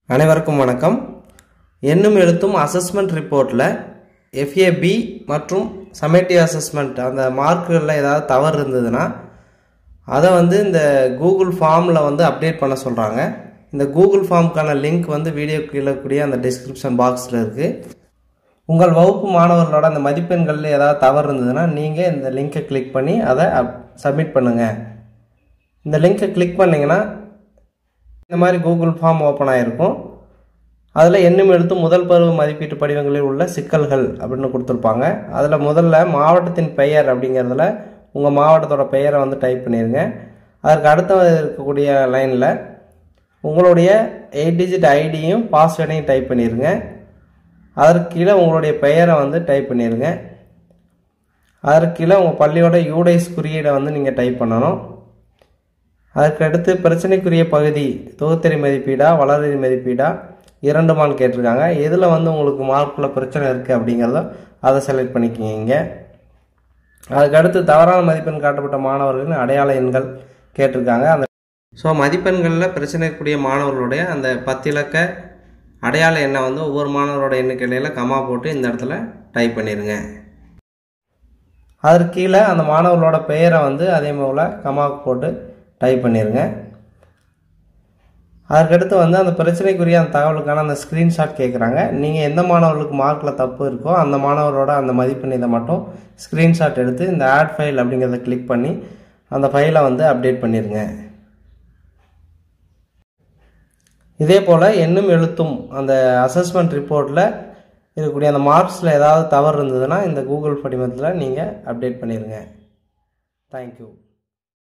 அனைவருக்கும் வணக்கம் எண்ணும் எழுத்தும் அசஸ்மெண்ட் ரிப்போர்ட்டில் எஃப்ஏபி மற்றும் சமேட்டிவ் அசஸ்மெண்ட் அந்த மார்க்குகளில் ஏதாவது தவறு இருந்ததுன்னா அதை வந்து இந்த கூகுள் ஃபார்மில் வந்து அப்டேட் பண்ண சொல்கிறாங்க இந்த கூகுள் ஃபார்முக்கான லிங்க் வந்து வீடியோ கீழே கூடிய அந்த டிஸ்கிரிப்ஷன் பாக்ஸில் இருக்குது உங்கள் வகுப்பு மாணவர்களோட அந்த மதிப்பெண்களில் ஏதாவது தவறு இருந்ததுன்னா நீங்கள் இந்த லிங்கை கிளிக் பண்ணி அதை சப்மிட் பண்ணுங்கள் இந்த லிங்கை கிளிக் பண்ணிங்கன்னா இந்த மாதிரி கூகுள் ஃபார்ம் ஓப்பன் ஆகிருக்கும் அதில் எண்ணும் எழுத்து முதல் பருவ மதிப்பீட்டு படிவங்களில் உள்ள சிக்கல்கள் அப்படின்னு கொடுத்துருப்பாங்க அதில் முதல்ல மாவட்டத்தின் பெயர் அப்படிங்கிறதுல உங்கள் மாவட்டத்தோட பெயரை வந்து டைப் பண்ணிடுங்க அதற்கு அடுத்த இருக்கக்கூடிய லைனில் உங்களுடைய எயிட் டிஜிட் ஐடியும் பாஸ்வேர்டையும் டைப் பண்ணிடுங்க அதற்கு கீழே உங்களுடைய பெயரை வந்து டைப் பண்ணிடுங்க அதற்கு கீழே உங்கள் பள்ளியோட யூடைஸ் குறியீடை வந்து நீங்கள் டைப் பண்ணணும் அதற்கு அடுத்து பிரச்சனைக்குரிய பகுதி தொகுத்தறி மதிப்பீடா வளர்ச்சி மதிப்பீடா இரண்டுமான்னு கேட்டிருக்காங்க எதில் வந்து உங்களுக்கு மார்க்கில் பிரச்சனை இருக்குது அப்படிங்கிறத அதை செலக்ட் பண்ணிக்கிங்க அதுக்கு அடுத்து தவறான மதிப்பெண் காட்டப்பட்ட மாணவர்களின் அடையாள எண்கள் கேட்டிருக்காங்க அந்த ஸோ மதிப்பெண்களில் பிரச்சனைக்குரிய மாணவர்களுடைய அந்த பத்திலக்க அடையாள எண்ணை வந்து ஒவ்வொரு மாணவரோட எண்ணிக்கையில் கமா போட்டு இந்த இடத்துல டைப் பண்ணிடுங்க அதற்கு கீழே அந்த மாணவர்களோட பெயரை வந்து அதே போல் கமாவுக்கு போட்டு டைப் பண்ணிடுங்க அதற்கடுத்து வந்து அந்த பிரச்சனைக்குரிய அந்த தகவலுக்கான அந்த ஸ்க்ரீன்ஷாட் கேட்குறாங்க நீங்கள் எந்த மாணவர்களுக்கு மார்க்கில் தப்பு இருக்கோ அந்த மாணவரோட அந்த மதிப்பெண் இதை மட்டும் ஸ்க்ரீன்ஷாட் எடுத்து இந்த ஆட் ஃபைல் அப்படிங்கிறத கிளிக் பண்ணி அந்த ஃபைலை வந்து அப்டேட் பண்ணிடுங்க இதே போல் எண்ணும் எழுத்தும் அந்த அசஸ்மெண்ட் ரிப்போர்ட்டில் இருக்கக்கூடிய அந்த மார்க்ஸில் ஏதாவது தவறு இருந்ததுன்னா இந்த கூகுள் படிமத்தில் நீங்கள் அப்டேட் பண்ணிடுங்க தேங்க்யூ